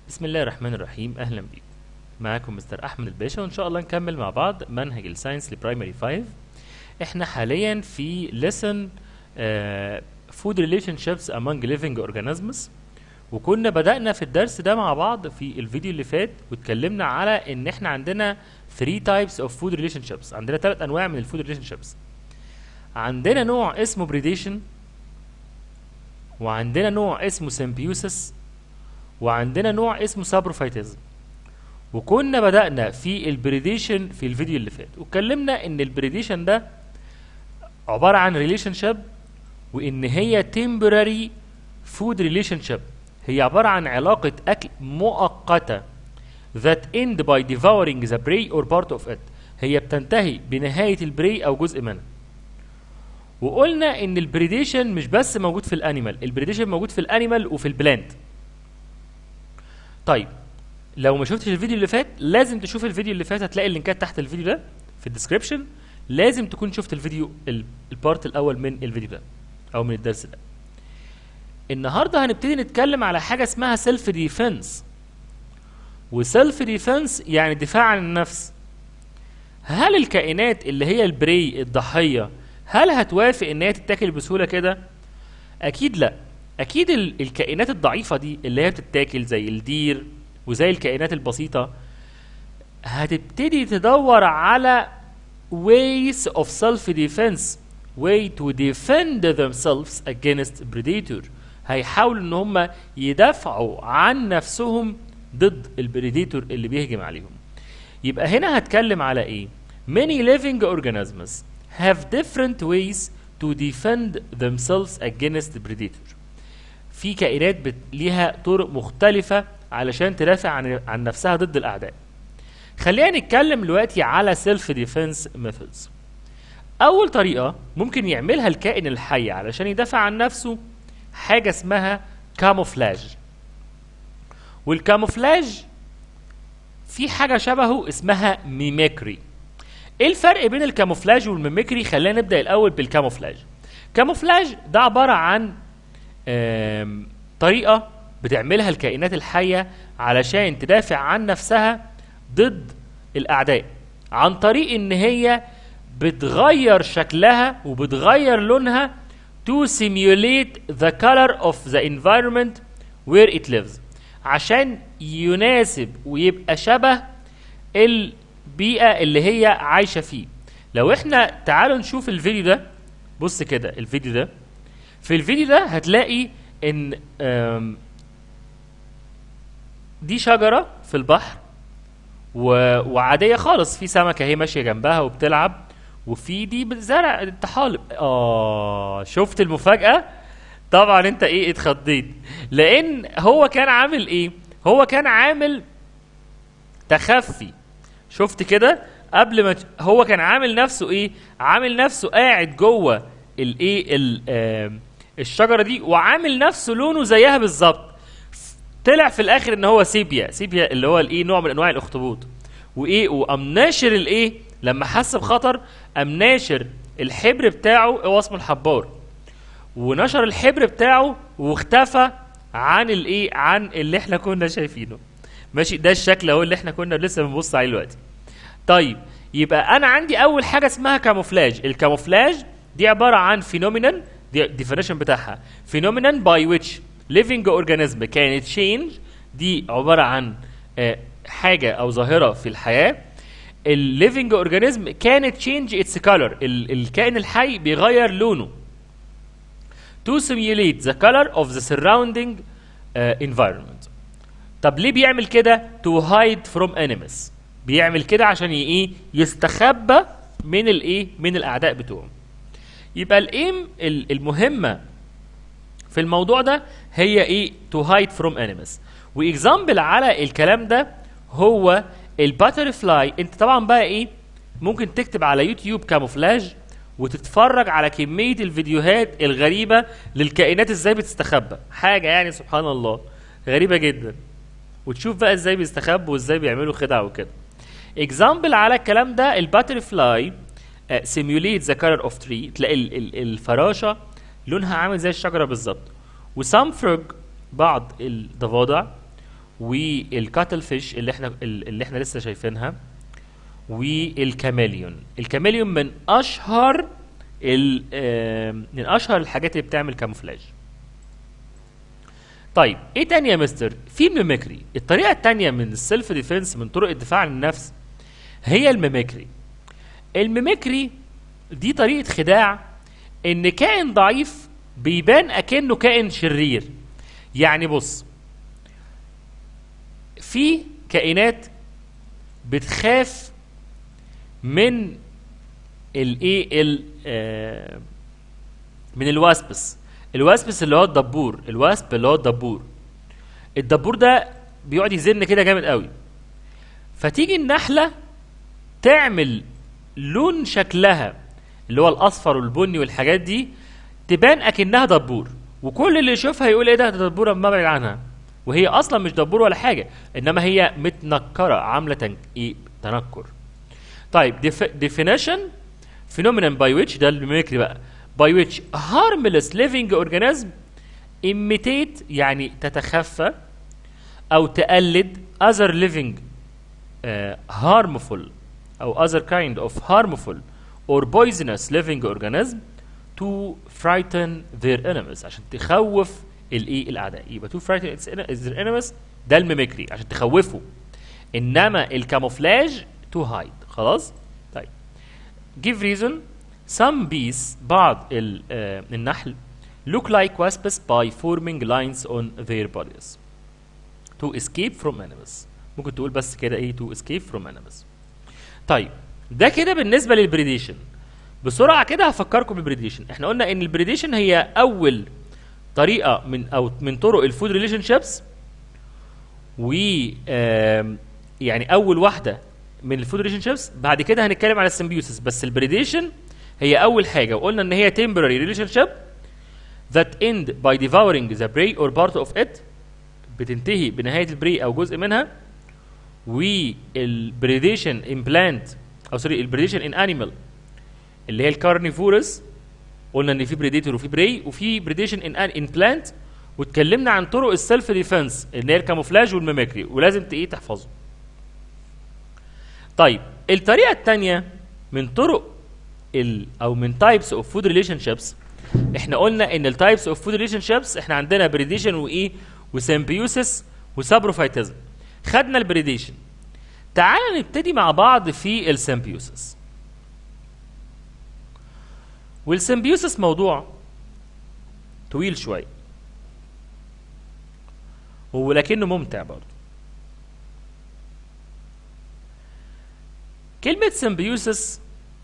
بسم الله الرحمن الرحيم اهلا بيكم معاكم مستر احمد الباشا وان شاء الله نكمل مع بعض منهج الساينس لبرايمري 5 احنا حاليا في lesson آه food relationships among living organisms وكنا بدأنا في الدرس ده مع بعض في الفيديو اللي فات واتكلمنا على ان احنا عندنا 3 types of food relationships عندنا ثلاث انواع من الفود relationships عندنا نوع اسمه predation وعندنا نوع اسمه symbiosis وعندنا نوع اسمه سابروفايتيزم وكنا بدأنا في البريديشن في الفيديو اللي فات واتكلمنا ان البريديشن ده عبارة عن ريليشن شيب وان هي temporary food relationship هي عبارة عن علاقة أكل مؤقتة that end by devouring the prey or part of it هي بتنتهي بنهاية البري أو جزء منها وقلنا ان البريديشن مش بس موجود في الانيمال البريديشن موجود في الانيمال وفي البلانت طيب لو ما شفتش الفيديو اللي فات لازم تشوف الفيديو اللي فات هتلاقي اللينكات تحت الفيديو ده في الديسكربشن لازم تكون شفت الفيديو ال- البارت الاول من الفيديو ده او من الدرس ده النهارده هنبتدي نتكلم على حاجه اسمها سيلف ديفense وسيلف ديفense يعني دفاع عن النفس هل الكائنات اللي هي البري الضحيه هل هتوافق ان هي تتاكل بسهوله كده اكيد لا اكيد ال- الكائنات الضعيفه دي اللي هي بتتاكل زي الدير وزي الكائنات البسيطه هتبتدي تدور على ways of self defense way to defend themselves against predator هيحاولوا ان هم يدافعوا عن نفسهم ضد البريديتور اللي بيهجم عليهم يبقى هنا هتكلم على ايه many living organisms have different ways to defend themselves against predator في كائنات بت... ليها طرق مختلفة علشان تدافع عن عن نفسها ضد الأعداء. خلينا نتكلم دلوقتي على سيلف ديفense methods. أول طريقة ممكن يعملها الكائن الحي علشان يدافع عن نفسه حاجة اسمها كاموفلاج. والكاموفلاج في حاجة شبهه اسمها ميميكري. ايه الفرق بين الكاموفلاج والميميكري؟ خلينا نبدأ الأول بالكاموفلاج. كاموفلاج ده عبارة عن آم، طريقة بتعملها الكائنات الحية علشان تدافع عن نفسها ضد الأعداء عن طريق إن هي بتغير شكلها وبتغير لونها to simulate the color of the environment where it lives عشان يناسب ويبقى شبه البيئة اللي هي عايشة فيه لو احنا تعالوا نشوف الفيديو ده بص كده الفيديو ده في الفيديو ده هتلاقي ان آم، دي شجرة في البحر و... وعادية خالص في سمكة هي ماشية جنبها وبتلعب وفي دي زرع طحالب اه شفت المفاجأة طبعا انت ايه اتخضيت لان هو كان عامل ايه هو كان عامل تخفي شفت كده قبل ما ت- هو كان عامل نفسه ايه عامل نفسه قاعد جوه الايه ال- آم، الشجره دي وعامل نفسه لونه زيها بالظبط طلع في الاخر ان هو سيبيا سيبيا اللي هو الايه نوع من انواع الاخطبوط وايه وقام ناشر الايه لما حس بخطر قام ناشر الحبر بتاعه هو اسمه الحبار ونشر الحبر بتاعه واختفى عن الايه عن اللي احنا كنا شايفينه ماشي ده الشكل اهو اللي احنا كنا لسه بنبص عليه دلوقتي طيب يبقى انا عندي اول حاجه اسمها كاموفلاج الكاموفلاج دي عباره عن فينومينال دي الديفينيشن بتاعها فينومينال باي ويتش ليفينج اورجانيزم كانت تشينج دي عباره عن آه، حاجه او ظاهره في الحياه الليفينج اورجانيزم كانت تشينج اتس كولر الكائن الحي بيغير لونه to simulate the color of the surrounding uh, environment طب ليه بيعمل كده to hide from enemies بيعمل كده عشان ي- ايه يستخبى من الايه من الاعداء بتوعه يبقى الايم ال- المهمه في الموضوع ده هي ايه to hide from enemies واكزامبل على الكلام ده هو الباترفلاي انت طبعا بقى ايه ممكن تكتب على يوتيوب كاموفلاج وتتفرج على كمية الفيديوهات الغريبة للكائنات ازاي بتستخبى حاجة يعني سبحان الله غريبة جدا وتشوف بقى ازاي بيستخبوا وازاي بيعملوا خدع وكده اكزامبل على الكلام ده الباترفلاي سيميوليت ذا كلر اوف تري تلاقي ال- ال- الفراشه لونها عامل زي الشجره بالظبط وسام فروج بعض الضفادع والكاتل فيش اللي احنا اللي احنا لسه شايفينها والكاميليون الكاميليون من اشهر ال- آه، من اشهر الحاجات اللي بتعمل كاموفلاج طيب ايه تاني يا مستر في الميميكري الطريقه التانية من السيلف ديفense من طرق الدفاع عن النفس هي الميميكري الميميكري دي طريقه خداع ان كائن ضعيف بيبان اكنه كائن شرير يعني بص في كائنات بتخاف من الايه ال آه، من الواسبس الواسبس اللي هو الدبور الواسب اللي هو الدبور الدبور ده بيقعد يزن كده جامد قوي فتيجي النحله تعمل لون شكلها اللي هو الاصفر والبني والحاجات دي تبان اكنها دبور وكل اللي يشوفها يقول ايه ده ده دبوره ما ابعد عنها وهي اصلا مش دبور ولا حاجه انما هي متنكره عامله تن... ايه تنكر طيب definition phenomenon by which ده الميميكري بقى by which harmless living organism imitate يعني تتخفى او تقلد other living uh, harmful او other kind of harmful or poisonous living organism to frighten their enemies عشان تخوف الايه الاعداء يبقى to frighten its ene- their enemies ده الميميكري عشان تخوفه انما الكاموفلاج to hide خلاص طيب give reason some bees بعض ال, آه النحل look like wasps by forming lines on their bodies to escape from enemies ممكن تقول بس كده ايه to escape from enemies طيب ده كده بالنسبه للبريديشن بسرعه كده هفكركم بالبريديشن احنا قلنا ان البريديشن هي اول طريقه من او من طرق الفود ريليشن شيبس و آم، يعني اول واحده من الفود ريليشن شيبس بعد كده هنتكلم على السيمبيوسيس بس البريديشن هي اول حاجه وقلنا ان هي temporary relationship that end by devouring the prey or part of it بتنتهي بنهايه البري او جزء منها والبريديشن امبلانت او سوري البريديشن ان انيمال اللي هي الكارنيفورس قلنا ان في بريديتور وفي بري وفي بريديشن ان ان بلانت واتكلمنا عن طرق السيلف ديفense اللي هي الكاموفلاج والميميكري ولازم ت- ايه تحفظه طيب الطريقه الثانيه من طرق ال او من تايبس اوف فود ريليشن شيبس احنا قلنا ان التايبس اوف فود ريليشن شيبس احنا عندنا بريديشن وايه وسيمبيوسيس وسابروفايتزم خدنا البريديشن تعال نبتدي مع بعض في السيمبيوسيس والسيمبيوسيس موضوع طويل شويه ولكنه ممتع برضه كلمة سيمبيوسيس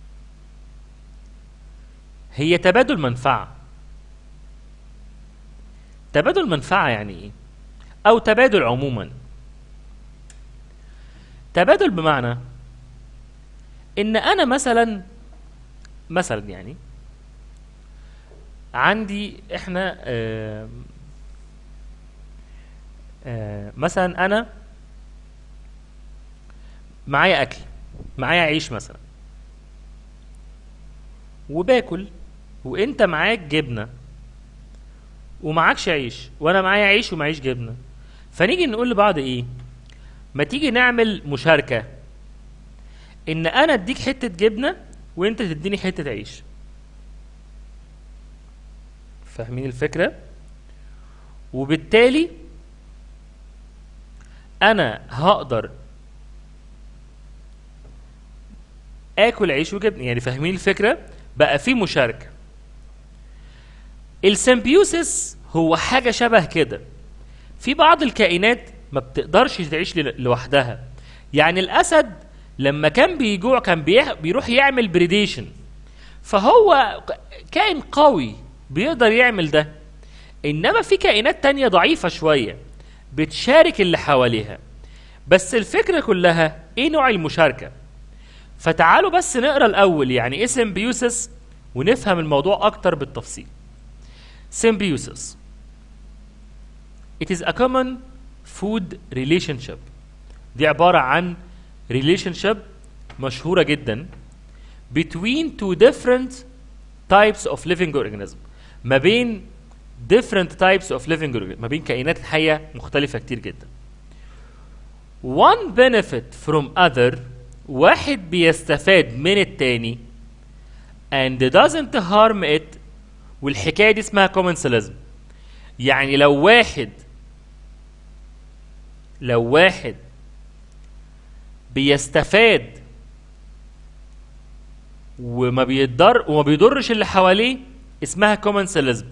هي تبادل منفعة تبادل منفعة يعني ايه؟ أو تبادل عموما تبادل بمعنى إن أنا مثلا مثلا يعني عندي احنا آه آه مثلا انا معايا اكل معايا عيش مثلا وباكل وانت معاك جبنه ومعكش عيش وانا معايا عيش ومعيش جبنه فنيجي نقول لبعض ايه ما تيجي نعمل مشاركه ان انا اديك حته جبنه وانت تديني حته عيش فاهمين الفكره وبالتالي انا هقدر اكل عيش وجبنه يعني فاهمين الفكره بقى في مشاركه السيمبيوسيس هو حاجه شبه كده في بعض الكائنات ما بتقدرش تعيش ل- لوحدها يعني الاسد لما كان بيجوع كان بيح- بيروح يعمل بريديشن فهو ك- كائن قوي بيقدر يعمل ده انما في كائنات تانية ضعيفة شوية بتشارك اللي حواليها بس الفكرة كلها ايه نوع المشاركة فتعالوا بس نقرا الاول يعني ايه سيمبيوسيس ونفهم الموضوع اكتر بالتفصيل symbiosis it is a common food relationship دي عبارة عن relationship مشهورة جدا between two different types of living organism ما بين different types of living organism ما بين كائنات حية مختلفة كتير جدا one benefit from other واحد بيستفاد من التاني and doesn't harm it والحكايه دي اسمها commensalism يعني لو واحد لو واحد بيستفاد وما بيضر وما بيضرش اللي حواليه اسمها commensalism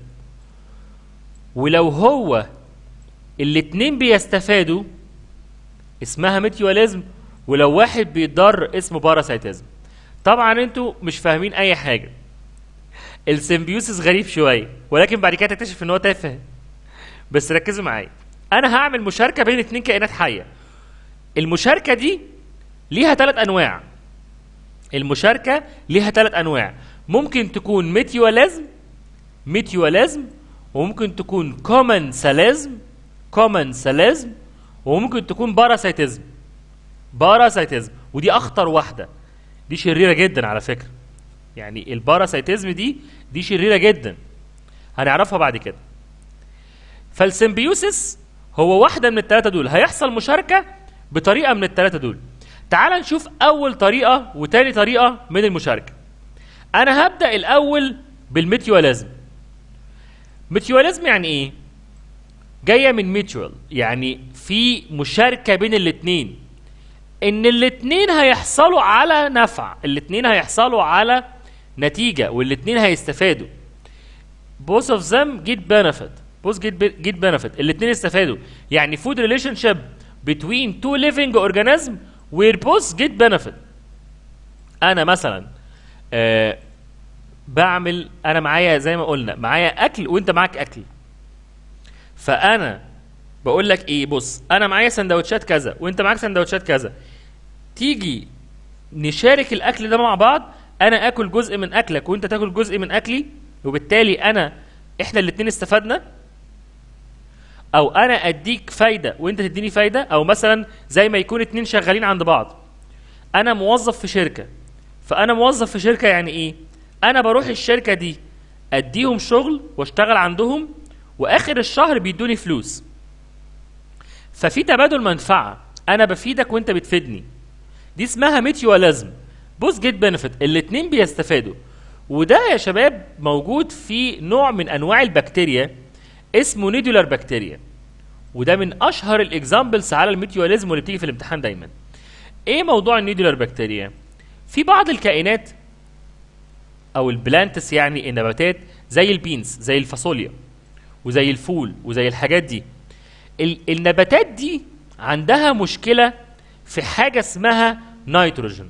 ولو هو الاتنين بيستفادوا اسمها ميتيواليزم ولو واحد بيتضر اسمه باراسيتيزم طبعا انتوا مش فاهمين اي حاجه السيمبيوسيس غريب شويه ولكن بعد كده تكتشف ان هو تافه بس ركزوا معايا انا هعمل مشاركه بين اتنين كائنات حيه المشاركه دي ليها ثلاث انواع المشاركه ليها ثلاث انواع ممكن تكون ميتيواليزم ميتيواليزم وممكن تكون كومن ساليزم كومن ساليزم وممكن تكون باراسيتيزم باراسيتيزم ودي اخطر واحده دي شريره جدا على فكره يعني الباراسيتيزم دي دي شريره جدا هنعرفها بعد كده فالسيمبيوسيس هو واحده من الثلاثه دول هيحصل مشاركه بطريقه من الثلاثه دول تعال نشوف اول طريقه وتاني طريقه من المشاركه انا هبدا الاول بالميتيواليزم ميتيواليزم يعني ايه جايه من ميتوال يعني في مشاركه بين الاثنين ان الاثنين هيحصلوا على نفع الاثنين هيحصلوا على نتيجه والاثنين هيستفادوا both of them get benefit both get, be- get benefit الاثنين استفادوا يعني food relationship between two living organism where both get benefit انا مثلا آه بعمل انا معايا زي ما قلنا معايا اكل وانت معاك اكل فانا بقول لك ايه بص انا معايا سندوتشات كذا وانت معاك سندوتشات كذا تيجي نشارك الاكل ده مع بعض انا اكل جزء من اكلك وانت تاكل جزء من اكلي وبالتالي انا احنا الاتنين استفدنا او انا اديك فايده وانت تديني فايده او مثلا زي ما يكون اتنين شغالين عند بعض انا موظف في شركه فانا موظف في شركه يعني ايه انا بروح الشركه دي اديهم شغل واشتغل عندهم واخر الشهر بيدوني فلوس ففي تبادل منفعه انا بفيدك وانت بتفيدني دي اسمها ميتيواليزم بوث جيت بنفيت الاتنين بيستفادوا وده يا شباب موجود في نوع من انواع البكتيريا اسمه نيدولار بكتيريا وده من اشهر الاكزامبلز على الميتيواليزم واللي بتيجي في الامتحان دايما ايه موضوع النيدولار بكتيريا في بعض الكائنات او البلانتس يعني النباتات زي البينز زي الفاصوليا وزي الفول وزي الحاجات دي ال- النباتات دي عندها مشكله في حاجه اسمها نيتروجين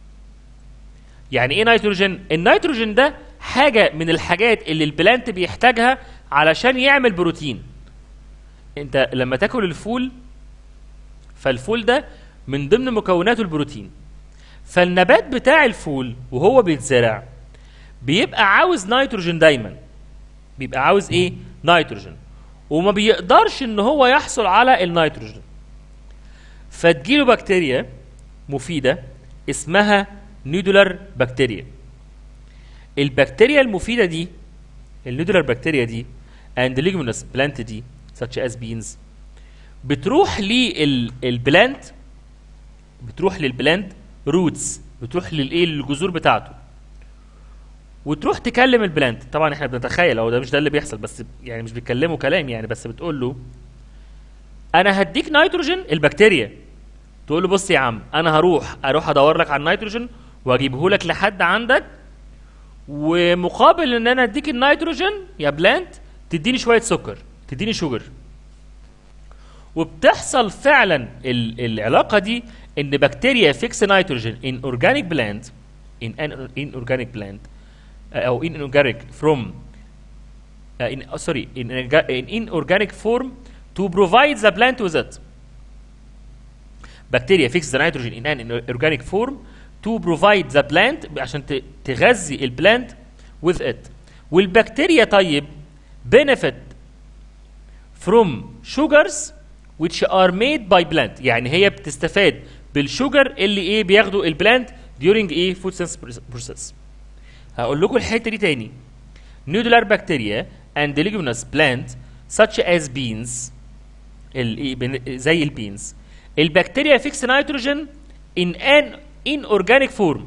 يعني ايه نيتروجين النيتروجين ده حاجه من الحاجات اللي البلانت بيحتاجها علشان يعمل بروتين انت لما تاكل الفول فالفول ده من ضمن مكوناته البروتين فالنبات بتاع الفول وهو بيتزرع بيبقى عاوز نيتروجين دايما بيبقى عاوز ايه نيتروجين وما بيقدرش ان هو يحصل على النيتروجين فتجيله بكتيريا مفيده اسمها نيدولار بكتيريا البكتيريا المفيده دي النيدولار بكتيريا دي and leguminous plant دي such as beans بتروح للبلانت بتروح للبلانت روتس بتروح للايه للجذور بتاعته وتروح تكلم البلانت طبعا احنا بنتخيل هو ده مش ده اللي بيحصل بس يعني مش بيتكلموا كلام يعني بس بتقول له انا هديك نيتروجين البكتيريا تقول له بص يا عم انا هروح اروح ادور لك على النيتروجين واجيبه لك لحد عندك ومقابل ان انا اديك النيتروجين يا بلانت تديني شويه سكر تديني شوجر وبتحصل فعلا ال- العلاقه دي ان بكتيريا فيكس نيتروجين ان اورجانيك بلانت in an in organic plant uh, او in organic from uh, in oh, sorry in orga- in inorganic form to provide the plant with it bacteria fix the nitrogen in an organic form to provide the plant عشان ت- تغذي البلانت with it والبكتيريا طيب benefit from sugars which are made by plant يعني هي بتستفاد بالشوجر اللي ايه بياخده البلانت during ايه food synthesis process هقول لكم الحته دي تاني nodular bacteria and leguminous plant such as beans ال- إيه بن- زي البينز البكتيريا فيكس نيتروجين in an inorganic form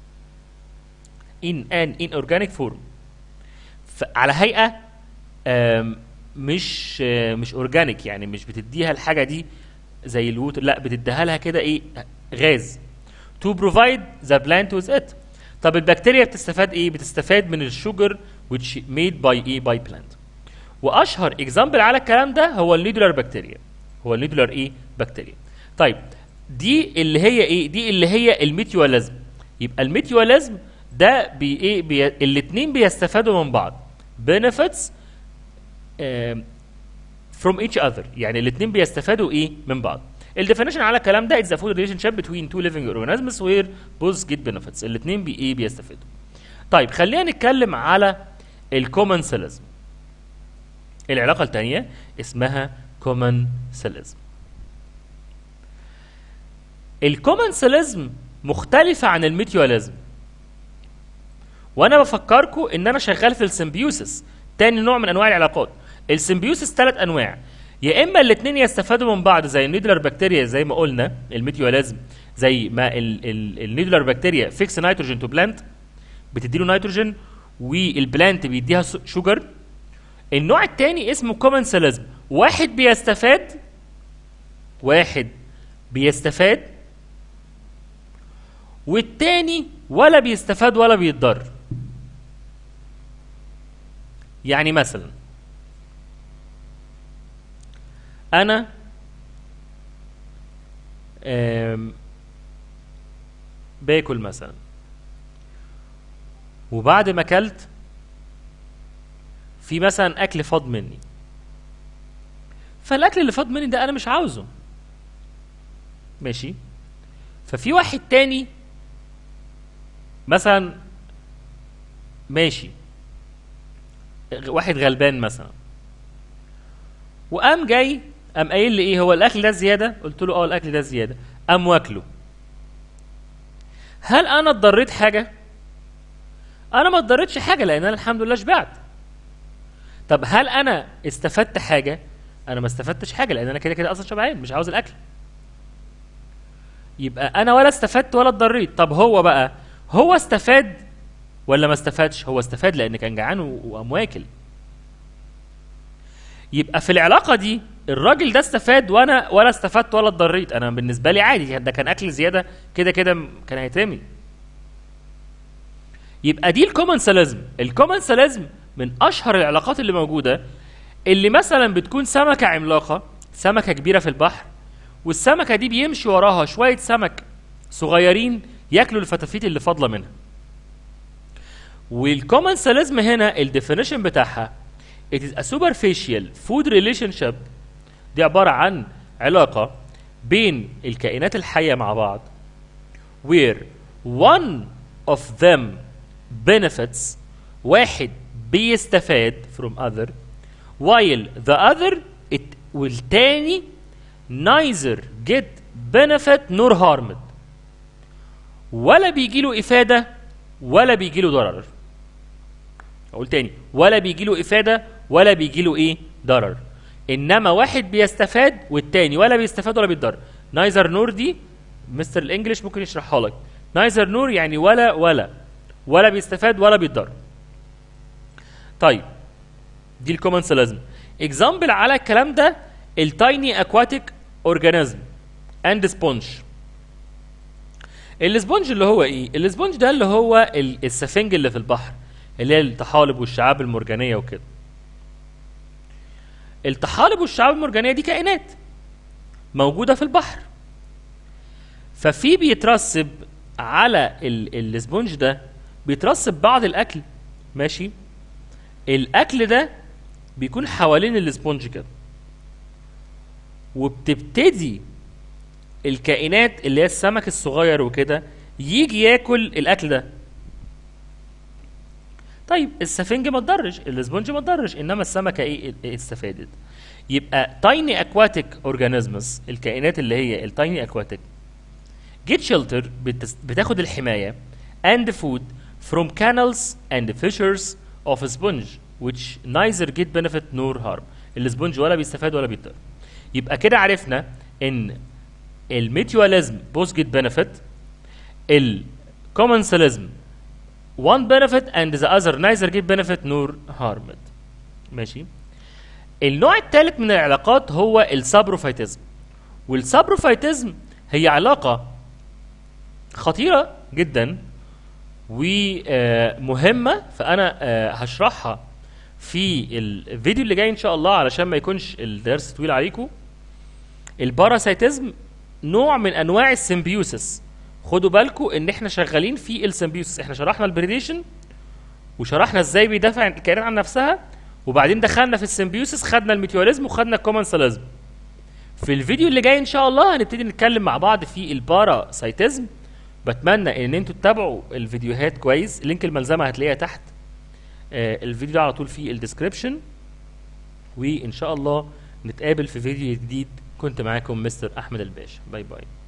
in an inorganic form ف- على هيئه آم، مش آه، مش اورجانيك يعني مش بتديها الحاجه دي زي الووتر لا بتديها لها كده ايه غاز to provide the plant with it طب البكتيريا بتستفاد ايه بتستفاد من الشوجر which made by ايه by plant واشهر اكزامبل على الكلام ده هو النيدولار بكتيريا هو النيدولار ايه بكتيريا طيب دي اللي هي ايه دي اللي هي الميتيولازم يبقى الميتيولازم ده بي ايه بي الاثنين بيستفادوا من بعض benefits آم، from each other يعني الاثنين بيستفادوا ايه من بعض الديفينيشن على الكلام ده it's a food relationship between two living organisms where both get benefits الاثنين بي ايه بيستفادوا طيب خلينا نتكلم على الكومنسلزم العلاقة الثانية اسمها كومنسلزم الكومنسلزم مختلفة عن الميتيولازم وانا بفكركم ان انا شغال في السيمبيوسس تاني نوع من انواع العلاقات السيمبيوسس ثلاث انواع يا اما الاثنين يستفادوا من بعض زي النيدلر بكتيريا زي ما قلنا الميتيولازم زي ما ال- ال- النيدلر بكتيريا فيكس نيتروجين تو بلانت بتديله نيتروجين والبلانت بيديها س- شوجر النوع الثاني اسمه كومنسلزم واحد بيستفاد واحد بيستفاد والتاني ولا بيستفاد ولا بيتضر يعني مثلا انا آم، باكل مثلا وبعد ما اكلت في مثلا اكل فاض مني فالاكل اللي فاض مني ده انا مش عاوزه ماشي ففي واحد تاني مثلا ماشي غ- واحد غلبان مثلا وقام جاي قام قايل لي ايه هو الاكل ده زياده قلت له اه الاكل ده زياده قام واكله هل انا اتضريت حاجه انا ما اتضريتش حاجه لان انا الحمد لله شبعت طب هل انا استفدت حاجه انا ما استفدتش حاجه لان انا كده كده اصلا شبعان مش عاوز الاكل يبقى انا ولا استفدت ولا اتضريت طب هو بقى هو استفاد ولا ما استفادش هو استفاد لان كان جعان و- وقام واكل يبقى في العلاقه دي الراجل ده استفاد وانا ولا استفدت ولا اتضريت انا بالنسبه لي عادي ده كان اكل زياده كده كده م- كان هيترمي يبقى دي الكومنساليزم الكومنساليزم من اشهر العلاقات اللي موجوده اللي مثلا بتكون سمكه عملاقه سمكه كبيره في البحر والسمكه دي بيمشي وراها شويه سمك صغيرين ياكلوا الفتافيت اللي فاضله منها والكومنساليزم هنا الديفينيشن بتاعها it is a superficial food relationship دي عبارة عن علاقة بين الكائنات الحية مع بعض where one of them benefits واحد بيستفاد from other while the other it والتاني neither get benefit nor harmed ولا بيجي له إفادة ولا بيجي له ضرر اقول تاني ولا بيجي له افاده ولا بيجي له ايه ضرر انما واحد بيستفاد والتاني ولا بيستفاد ولا بيتضرر نايزر نور دي مستر الانجليش ممكن يشرحها لك نايزر نور يعني ولا ولا ولا بيستفاد ولا بيتضرر طيب دي الكومنسلازم اكزامبل على الكلام ده التايني اكواتيك اورجانيزم اند سبونج الاسبونج اللي هو ايه الاسبونج ده اللي هو ال- السفنج اللي في البحر اللي هي الطحالب والشعاب المرجانيه وكده الطحالب والشعاب المرجانيه دي كائنات موجوده في البحر ففي بيترسب على ال- الاسبونج ده بيترسب بعض الاكل ماشي الاكل ده بيكون حوالين الاسبونج كده وبتبتدي الكائنات اللي هي السمك الصغير وكده يجي ياكل الاكل ده طيب السفنج ما تضرش الاسبونج ما تضرش انما السمكه ايه إيه استفادت يبقى تايني اكواتيك اورجانيزمز الكائنات اللي هي التايني اكواتيك جيت شيلتر بتاخد الحمايه and food from canals and fissures of a sponge which neither get benefit nor harm الاسبونج ولا بيستفاد ولا بيضر يبقى كده عرفنا ان الميتيواليزم بوث جيت بنفيت الكومنساليزم one benefit and the other neither get benefit nor harmed ماشي النوع الثالث من العلاقات هو السابروفايتزم والسابروفايتزم هي علاقة خطيرة جدا ومهمة فأنا آه، هشرحها في الفيديو اللي جاي إن شاء الله علشان ما يكونش الدرس طويل عليكم الباراسيتزم نوع من أنواع السيمبيوسس خدوا بالكم إن إحنا شغالين في السيمبيوسس إحنا شرحنا البريديشن وشرحنا ازاي بيدافع عن الكائنات عن نفسها وبعدين دخلنا في السيمبيوسس خدنا الميتيوليزم وخدنا الكومنساليزم في الفيديو اللي جاي ان شاء الله هنبتدي نتكلم مع بعض في الباراسايتزم بتمنى ان انتوا تتابعوا الفيديوهات كويس لينك الملزمه هتلاقيها تحت آه الفيديو ده على طول في الديسكريبشن وان شاء الله نتقابل في فيديو جديد كنت معاكم مستر احمد الباشا باي باي